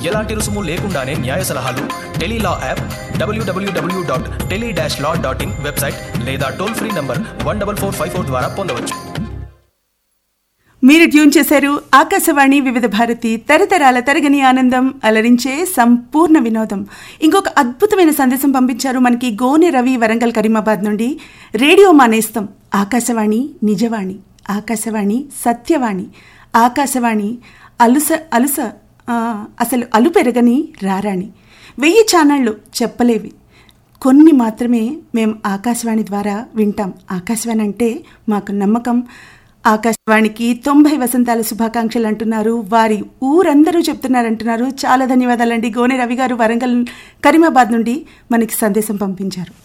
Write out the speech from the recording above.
ఎలాంటి రుసుము లేకుండానే న్యాయ సలహాలు Tele Law app WWW dot tele dash law dot in website లేదా toll free number one double four five four ద్వారా పొందవచ్చు మీరు ట్యూన్ చేశారు ఆకాశవాణి వివిధ భారతి తరతరాల తరగని ఆనందం అలరించే సంపూర్ణ వినోదం ఇంకొక అద్భుతమైన సందేశం పంపించారు మనకి గోనె రవి వరంగల్ కరీమాబాద్ నుండి రేడియో మానేస్తాం ఆకాశవాణి నిజవాణి ఆకాశవాణి సత్యవాణి ఆకాశవాణి అలుస అలుస ఆ, అసలు అలు పెరగని రారాణి వెయ్యి ఛానళ్ళు చెప్పలేవి కొన్ని మాత్రమే మేము ఆకాశవాణి ద్వారా వింటాం ఆకాశవాణి అంటే మాకు నమ్మకం ఆకాశవాణికి తొంభై వసంతాల శుభాకాంక్షలు అంటున్నారు వారి ఊరందరూ చెప్తున్నారంటున్నారు చాలా ధన్యవాదాలండి గోనె రవి గారు వరంగల్ కరీమాబాద్ నుండి మనకి సందేశం పంపించారు